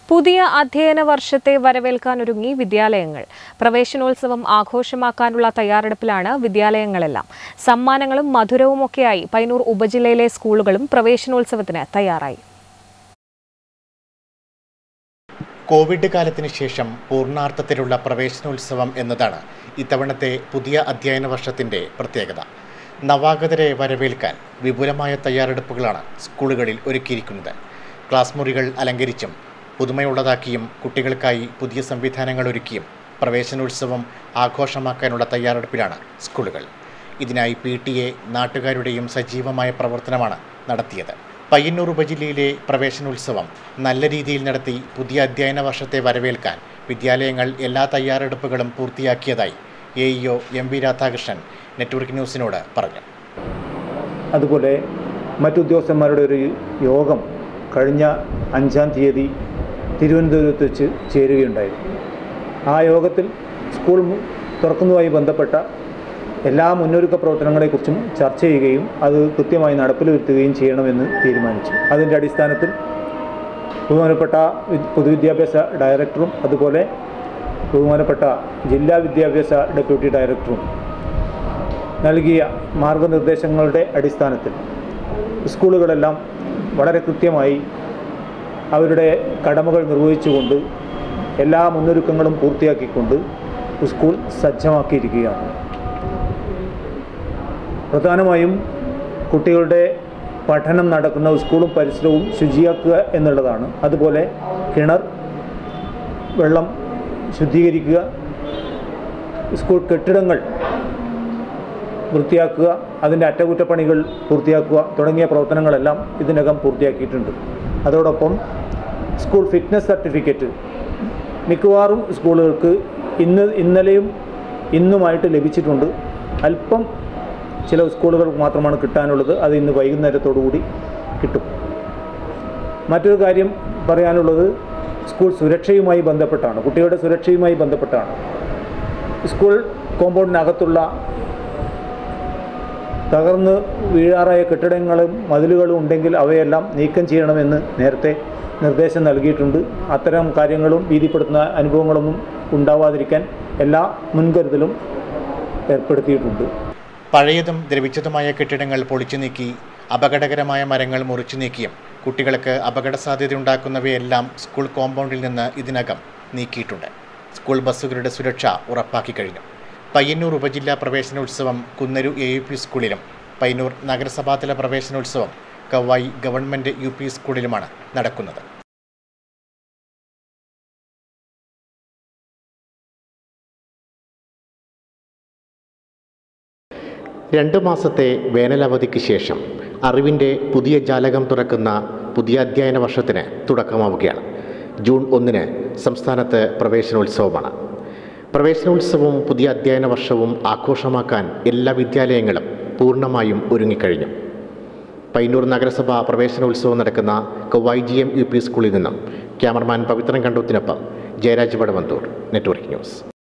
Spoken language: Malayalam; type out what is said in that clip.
പുതിയ അധ്യയന വർഷത്തെ വരവേൽക്കാനൊരുങ്ങി വിദ്യാലയങ്ങൾ പ്രവേശനോത്സവം ആഘോഷമാക്കാനുള്ള തയ്യാറെടുപ്പിലാണ് വിദ്യാലയങ്ങളെല്ലാം സമ്മാനങ്ങളും മധുരവുമൊക്കെയായി പൈനൂർ ഉപജില്ലയിലെ സ്കൂളുകളും പ്രവേശനോത്സവത്തിന് തയ്യാറായി കോവിഡ് കാലത്തിന് ശേഷം പൂർണ്ണാർത്ഥത്തിലുള്ള പ്രവേശനോത്സവം എന്നതാണ് ഇത്തവണത്തെ പുതിയ അധ്യയന വർഷത്തിൻ്റെ പ്രത്യേകത നവാഗതരെ വരവേൽക്കാൻ വിപുലമായ തയ്യാറെടുപ്പുകളാണ് സ്കൂളുകളിൽ ഒരുക്കിയിരിക്കുന്നത് ക്ലാസ് മുറികൾ അലങ്കരിച്ചും പുതുമയുള്ളതാക്കിയും കുട്ടികൾക്കായി പുതിയ സംവിധാനങ്ങൾ ഒരുക്കിയും പ്രവേശനോത്സവം ആഘോഷമാക്കാനുള്ള തയ്യാറെടുപ്പിലാണ് സ്കൂളുകൾ ഇതിനായി പി ടി എ നാട്ടുകാരുടെയും സജീവമായ പ്രവർത്തനമാണ് നടത്തിയത് പയ്യന്നൂർ ഉപജില്ലയിലെ പ്രവേശനോത്സവം നല്ല രീതിയിൽ നടത്തി പുതിയ അധ്യയന വർഷത്തെ വരവേൽക്കാൻ വിദ്യാലയങ്ങൾ എല്ലാ തയ്യാറെടുപ്പുകളും പൂർത്തിയാക്കിയതായി A E O M V Radhakrishnan network ന്യൂസിനോട് പറഞ്ഞു അതുപോലെ മറ്റുദ്യോഗസ്ഥന്മാരുടെ ഒരു യോഗം കഴിഞ്ഞ അഞ്ചാം തീയതി തിരുവനന്തപുരത്ത് വെച്ച് ചേരുകയുണ്ടായിരുന്നു ആ യോഗത്തിൽ സ്കൂൾ മു- തുറക്കുന്നതുമായി ബന്ധപ്പെട്ട എല്ലാ മുന്നൊരുക്ക പ്രവർത്തനങ്ങളെക്കുറിച്ചും ചർച്ച ചെയ്യുകയും അത് കൃത്യമായി നടപ്പിൽ വരുത്തുകയും ചെയ്യണമെന്ന് തീരുമാനിച്ചു അതിൻ്റെ അടിസ്ഥാനത്തിൽ ബഹുമാനപ്പെട്ട വി- പൊതുവിദ്യാഭ്യാസ ഡയറക്ടറും അതുപോലെ ബഹുമാനപ്പെട്ട ജില്ലാ വിദ്യാഭ്യാസ ഡെപ്യൂട്ടി ഡയറക്ടറും നൽകിയ മാർഗനിർദ്ദേശങ്ങളുടെ അടിസ്ഥാനത്തിൽ സ്കൂളുകളെല്ലാം വളരെ കൃത്യമായി അവരുടെ കടമകൾ നിർവഹിച്ചുകൊണ്ട് എല്ലാ മുന്നൊരുക്കങ്ങളും പൂർത്തിയാക്കിക്കൊണ്ട് സ്കൂൾ സജ്ജമാക്കിയിരിക്കുകയാണ് പ്രധാനമായും കുട്ടികളുടെ പഠനം നടക്കുന്ന സ്കൂളും പരിസരവും ശുചിയാക്കുക എന്നുള്ളതാണ് അതുപോലെ കിണർ വെള്ളം ശുദ്ധീകരിക്കുക സ്കൂൾ കെട്ടിടങ്ങൾ വൃത്തിയാക്കുക അതിൻ്റെ അറ്റകുറ്റപ്പണികൾ പൂർത്തിയാക്കുക തുടങ്ങിയ പ്രവർത്തനങ്ങളെല്ലാം ഇതിനകം പൂർത്തിയാക്കിയിട്ടുണ്ട് അതോടൊപ്പം സ്കൂൾ ഫിറ്റ്നസ് സർട്ടിഫിക്കറ്റ് മിക്കവാറും സ്കൂളുകൾക്ക് ഇന്ന് ഇന്നലെയും ഇന്നുമായിട്ട് ലഭിച്ചിട്ടുണ്ട് അല്പം ചില സ്കൂളുകൾക്ക് മാത്രമാണ് കിട്ടാനുള്ളത് അത് ഇന്ന് വൈകുന്നേരത്തോടു കൂടി കിട്ടും മറ്റൊരു കാര്യം പറയാനുള്ളത് സ്കൂൾ സുരക്ഷയുമായി ബന്ധപ്പെട്ടാണ് കുട്ടികളുടെ സുരക്ഷയുമായി ബന്ധപ്പെട്ടാണ് സ്കൂൾ കോമ്പൗണ്ടിനകത്തുള്ള തകർന്ന് വീഴാറായ കെട്ടിടങ്ങളും മതിലുകളും ഉണ്ടെങ്കിൽ അവയെല്ലാം നീക്കം ചെയ്യണമെന്ന് നേരത്തെ നിർദ്ദേശം നൽകിയിട്ടുണ്ട് അത്തരം കാര്യങ്ങളും ഭീതിപ്പെടുത്തുന്ന അനുഭവങ്ങളൊന്നും ഉണ്ടാവാതിരിക്കാൻ എല്ലാ മുൻകരുതലും ഏർപ്പെടുത്തിയിട്ടുണ്ട് പഴയതും ദ്രവിച്ചതുമായ കെട്ടിടങ്ങൾ പൊളിച്ചു നീക്കി അപകടകരമായ മരങ്ങൾ മുറിച്ചു നീക്കിയും കുട്ടികൾക്ക് അപകട സാധ്യതയുണ്ടാക്കുന്നവയെല്ലാം സ്കൂൾ കോമ്പൗണ്ടിൽ നിന്ന് ഇതിനകം നീക്കിയിട്ടുണ്ട് സ്കൂൾ ബസ്സുകളുടെ സുരക്ഷ ഉറപ്പാക്കി കഴിഞ്ഞു പയ്യന്നൂർ ഉപജില്ലാ പ്രവേശനോത്സവം കുന്നരു എ യു പി സ്കൂളിലും പയ്യന്നൂർ നഗരസഭാതല പ്രവേശനോത്സവം കവായി ഗവൺമെൻറ് യു പി സ്കൂളിലുമാണ് നടക്കുന്നത് രണ്ട് മാസത്തെ വേനലവധിക്ക് ശേഷം അറിവിൻ്റെ പുതിയ ജാലകം തുറക്കുന്ന പുതിയ അധ്യയന വർഷത്തിന് തുടക്കമാവുകയാണ് ജൂൺ ഒന്നിന് സംസ്ഥാനത്ത് പ്രവേശനോത്സവമാണ് പ്രവേശനോത്സവവും പുതിയ അധ്യയന വർഷവും ആഘോഷമാക്കാൻ എല്ലാ വിദ്യാലയങ്ങളും പൂർണ്ണമായും ഒരുങ്ങിക്കഴിഞ്ഞു പയ്യന്നൂർ നഗരസഭ പ്രവേശനോത്സവം നടക്കുന്ന Kavayi G M U P സ്കൂളിൽ നിന്നും ക്യാമറമാൻ പവിത്രൻ കണ്ടൂത്തിനൊപ്പം ജയരാജ് വടവന്തൂർ നെറ്റ്വർക്ക് ന്യൂസ്